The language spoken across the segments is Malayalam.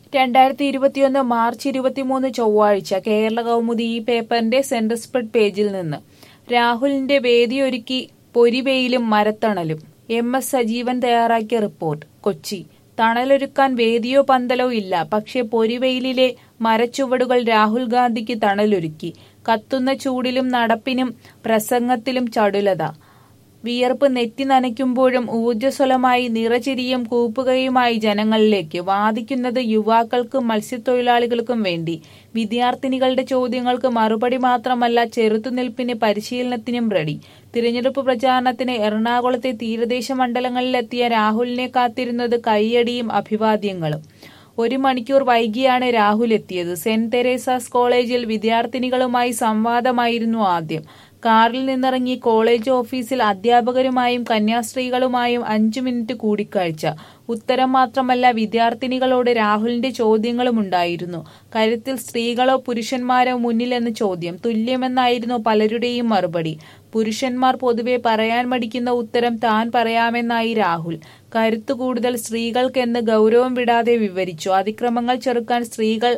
രണ്ടായിരത്തി ഇരുപത്തിയൊന്ന് മാർച്ച് ഇരുപത്തിമൂന്ന് ചൊവ്വാഴ്ച കേരള കൗമുദി ഈ പേപ്പറിന്റെ സെന്റർ സ്പ്രെഡ് പേജിൽ നിന്ന് രാഹുലിന്റെ വേദിയൊരുക്കി പൊരിവെയിലും മരത്തണലും എം എസ് സജീവൻ തയ്യാറാക്കിയ റിപ്പോർട്ട് കൊച്ചി തണലൊരുക്കാൻ വേദിയോ പന്തലോ ഇല്ല പക്ഷേ പൊരിവെയിലിലെ മരച്ചുവടുകൾ രാഹുൽ ഗാന്ധിക്ക് തണലൊരുക്കി കത്തുന്ന ചൂടിലും നടപ്പിനും പ്രസംഗത്തിലും ചടുലത വിയർപ്പ് നെറ്റി നനയ്ക്കുമ്പോഴും ഊർജ്ജസ്വലമായി നിറചിരിയും കൂപ്പുകയുമായി ജനങ്ങളിലേക്ക് വാദിക്കുന്നത് യുവാക്കൾക്കും മത്സ്യത്തൊഴിലാളികൾക്കും വേണ്ടി വിദ്യാർത്ഥിനികളുടെ ചോദ്യങ്ങൾക്ക് മറുപടി മാത്രമല്ല ചെറുത്തുനിൽപ്പിന് പരിശീലനത്തിനും റെഡി തിരഞ്ഞെടുപ്പ് പ്രചാരണത്തിന് എറണാകുളത്തെ തീരദേശ മണ്ഡലങ്ങളിലെത്തിയ രാഹുലിനെ കാത്തിരുന്നത് കയ്യടിയും അഭിവാദ്യങ്ങളും ഒരു മണിക്കൂർ വൈകിയാണ് രാഹുൽ എത്തിയത് സെന്റ് തെരേസാസ് കോളേജിൽ വിദ്യാർത്ഥിനികളുമായി സംവാദമായിരുന്നു ആദ്യം കാറിൽ നിന്നിറങ്ങി കോളേജ് ഓഫീസിൽ അധ്യാപകരുമായും കന്യാസ്ത്രീകളുമായും അഞ്ചു മിനിറ്റ് കൂടിക്കാഴ്ച ഉത്തരം മാത്രമല്ല വിദ്യാർത്ഥിനികളോട് രാഹുലിന്റെ ചോദ്യങ്ങളും ഉണ്ടായിരുന്നു കരുത്തിൽ സ്ത്രീകളോ പുരുഷന്മാരോ മുന്നിലെന്ന് ചോദ്യം തുല്യമെന്നായിരുന്നു പലരുടെയും മറുപടി പുരുഷന്മാർ പൊതുവെ പറയാൻ മടിക്കുന്ന ഉത്തരം താൻ പറയാമെന്നായി രാഹുൽ കരുത്തു കൂടുതൽ സ്ത്രീകൾക്കെന്ന് ഗൗരവം വിടാതെ വിവരിച്ചു അതിക്രമങ്ങൾ ചെറുക്കാൻ സ്ത്രീകൾ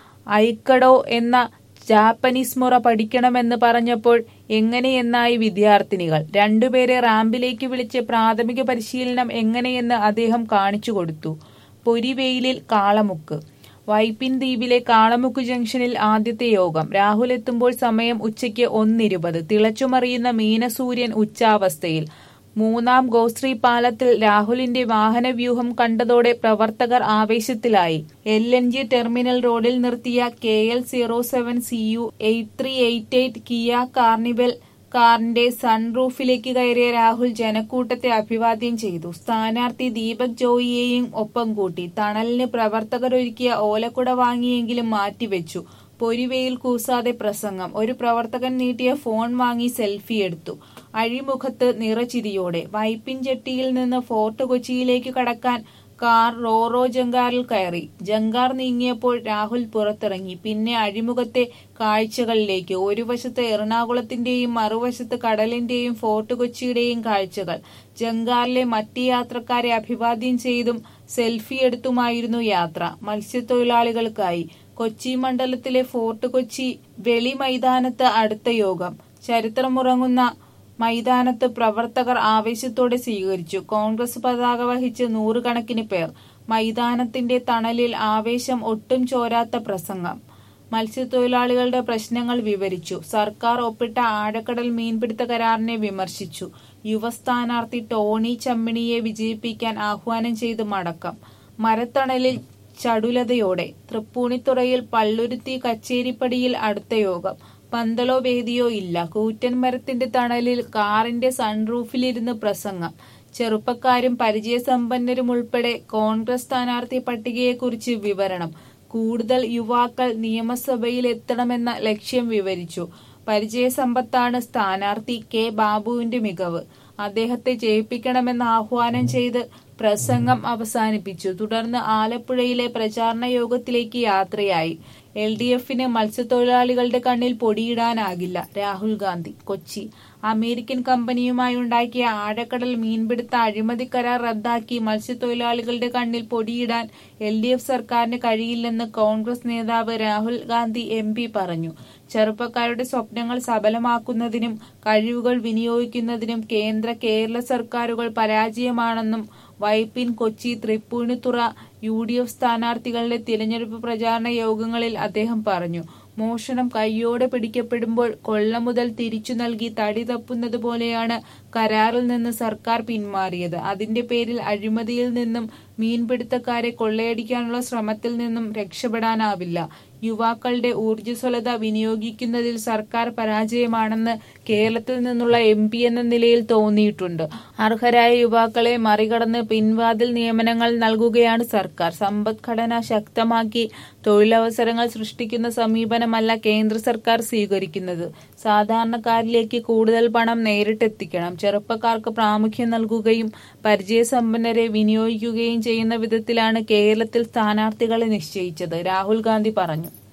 ഐക്കഡോ എന്ന ജാപ്പനീസ് മുറ പഠിക്കണമെന്ന് പറഞ്ഞപ്പോൾ എങ്ങനെയെന്നായി വിദ്യാർത്ഥിനികൾ രണ്ടുപേരെ റാമ്പിലേക്ക് വിളിച്ച് പ്രാഥമിക പരിശീലനം എങ്ങനെയെന്ന് അദ്ദേഹം കാണിച്ചു കൊടുത്തു പൊരിവെയിലിൽ കാളമുക്ക് വൈപ്പിൻ ദ്വീപിലെ കാളമുക്ക് ജംഗ്ഷനിൽ ആദ്യത്തെ യോഗം രാഹുൽ എത്തുമ്പോൾ സമയം ഉച്ചയ്ക്ക് ഒന്നിരുപത് തിളച്ചുമറിയുന്ന മീനസൂര്യൻ ഉച്ചാവസ്ഥയിൽ മൂന്നാം ഗോശ്രീ പാലത്തിൽ രാഹുലിന്റെ വാഹനവ്യൂഹം കണ്ടതോടെ പ്രവർത്തകർ ആവേശത്തിലായി എൽ എൻ ജി ടെർമിനൽ റോഡിൽ നിർത്തിയ K L zero seven C U eight three eight eight Kia Carnival കാറിന്റെ സൺറൂഫിലേക്ക് കയറിയ രാഹുൽ ജനക്കൂട്ടത്തെ അഭിവാദ്യം ചെയ്തു സ്ഥാനാർത്ഥി ദീപക് ജോയിയെയും ഒപ്പം കൂട്ടി തണലിന് പ്രവർത്തകരൊരുക്കിയ ഓലക്കുട വാങ്ങിയെങ്കിലും മാറ്റിവെച്ചു പൊരിവെയിൽ കൂസാതെ പ്രസംഗം ഒരു പ്രവർത്തകൻ നീട്ടിയ ഫോൺ വാങ്ങി സെൽഫി എടുത്തു അഴിമുഖത്ത് നിറചിരിയോടെ വൈപ്പിൻ ജെട്ടിയിൽ നിന്ന് ഫോർട്ട് കൊച്ചിയിലേക്ക് കടക്കാൻ കാർ റോറോ ജങ്കാറിൽ കയറി ജങ്കാർ നീങ്ങിയപ്പോൾ രാഹുൽ പുറത്തിറങ്ങി പിന്നെ അഴിമുഖത്തെ കാഴ്ചകളിലേക്ക് ഒരു വശത്ത് എറണാകുളത്തിന്റെയും മറുവശത്ത് കടലിന്റെയും ഫോർട്ട് കൊച്ചിയുടെയും കാഴ്ചകൾ ജങ്കാറിലെ മറ്റ് യാത്രക്കാരെ അഭിവാദ്യം ചെയ്തും സെൽഫി എടുത്തുമായിരുന്നു യാത്ര മത്സ്യത്തൊഴിലാളികൾക്കായി കൊച്ചി മണ്ഡലത്തിലെ ഫോർട്ട് കൊച്ചി വെളി മൈതാനത്ത് അടുത്ത യോഗം ചരിത്രമുറങ്ങുന്ന മൈതാനത്ത് പ്രവർത്തകർ ആവേശത്തോടെ സ്വീകരിച്ചു കോൺഗ്രസ് പതാക വഹിച്ച് നൂറുകണക്കിന് പേർ മൈതാനത്തിന്റെ തണലിൽ ആവേശം ഒട്ടും ചോരാത്ത പ്രസംഗം മത്സ്യത്തൊഴിലാളികളുടെ പ്രശ്നങ്ങൾ വിവരിച്ചു സർക്കാർ ഒപ്പിട്ട ആഴക്കടൽ മീൻപിടുത്ത കരാറിനെ വിമർശിച്ചു യുവ സ്ഥാനാർത്ഥി ടോണി ചമ്മിണിയെ വിജയിപ്പിക്കാൻ ആഹ്വാനം ചെയ്ത് മടക്കം മരത്തണലിൽ ചടുലതയോടെ തൃപ്പൂണിത്തുറയിൽ പള്ളുരുത്തി കച്ചേരിപ്പടിയിൽ അടുത്ത യോഗം പന്തലോ വേദിയോ ഇല്ല കൂറ്റൻ മരത്തിന്റെ തണലിൽ കാറിന്റെ സൺറൂഫിലിരുന്ന് പ്രസംഗം ചെറുപ്പക്കാരും പരിചയസമ്പന്നരും ഉൾപ്പെടെ കോൺഗ്രസ് സ്ഥാനാർത്ഥി പട്ടികയെക്കുറിച്ച് വിവരണം കൂടുതൽ യുവാക്കൾ നിയമസഭയിൽ എത്തണമെന്ന ലക്ഷ്യം വിവരിച്ചു പരിചയസമ്പത്താണ് സ്ഥാനാർത്ഥി കെ ബാബുവിന്റെ മികവ് അദ്ദേഹത്തെ ജയിപ്പിക്കണമെന്ന് ആഹ്വാനം ചെയ്ത് പ്രസംഗം അവസാനിപ്പിച്ചു തുടർന്ന് ആലപ്പുഴയിലെ പ്രചാരണ യോഗത്തിലേക്ക് യാത്രയായി എൽ ഡി എഫിന് മത്സ്യത്തൊഴിലാളികളുടെ കണ്ണിൽ പൊടിയിടാനാകില്ല രാഹുൽ ഗാന്ധി കൊച്ചി അമേരിക്കൻ കമ്പനിയുമായി ഉണ്ടാക്കിയ ആഴക്കടൽ മീൻപിടുത്ത അഴിമതി കരാർ റദ്ദാക്കി മത്സ്യത്തൊഴിലാളികളുടെ കണ്ണിൽ പൊടിയിടാൻ എൽ ഡി എഫ് സർക്കാരിന് കഴിയില്ലെന്ന് കോൺഗ്രസ് നേതാവ് രാഹുൽ ഗാന്ധി എം പി പറഞ്ഞു ചെറുപ്പക്കാരുടെ സ്വപ്നങ്ങൾ സഫലമാക്കുന്നതിനും കഴിവുകൾ വിനിയോഗിക്കുന്നതിനും കേന്ദ്ര കേരള സർക്കാരുകൾ പരാജയമാണെന്നും Vypin Kochi Tripunithura U D F സ്ഥാനാർത്ഥികളുടെ തിരഞ്ഞെടുപ്പ് പ്രചാരണ യോഗങ്ങളിൽ അദ്ദേഹം പറഞ്ഞു മോഷണം കയ്യോടെ പിടിക്കപ്പെടുമ്പോൾ കൊള്ള മുതൽ തിരിച്ചു നൽകി തടി തപ്പുന്നത് പോലെയാണ് കരാറിൽ നിന്ന് സർക്കാർ പിന്മാറിയത് അതിന്റെ പേരിൽ അഴിമതിയിൽ നിന്നും മീൻപിടുത്തക്കാരെ കൊള്ളയടിക്കാനുള്ള ശ്രമത്തിൽ നിന്നും രക്ഷപ്പെടാനാവില്ല യുവാക്കളുടെ ഊർജ്ജസ്വലത വിനിയോഗിക്കുന്നതിൽ സർക്കാർ പരാജയമാണെന്ന് കേരളത്തിൽ നിന്നുള്ള എം പി എന്ന നിലയിൽ തോന്നിയിട്ടുണ്ട് അർഹരായ യുവാക്കളെ മറികടന്ന് പിൻവാതിൽ നിയമനങ്ങൾ നൽകുകയാണ് സർക്കാർ സമ്പദ്ഘടന ശക്തമാക്കി തൊഴിലവസരങ്ങൾ സൃഷ്ടിക്കുന്ന സമീപനമല്ല കേന്ദ്ര സർക്കാർ സ്വീകരിക്കുന്നത് സാധാരണക്കാരിലേക്ക് കൂടുതൽ പണം നേരിട്ടെത്തിക്കണം ചെറുപ്പക്കാർക്ക് പ്രാമുഖ്യം നൽകുകയും പരിചയസമ്പന്നരെ വിനിയോഗിക്കുകയും ചെയ്യുന്ന വിധത്തിലാണ് കേരളത്തിൽ സ്ഥാനാർത്ഥികളെ നിശ്ചയിച്ചത് രാഹുൽ ഗാന്ധി പറഞ്ഞു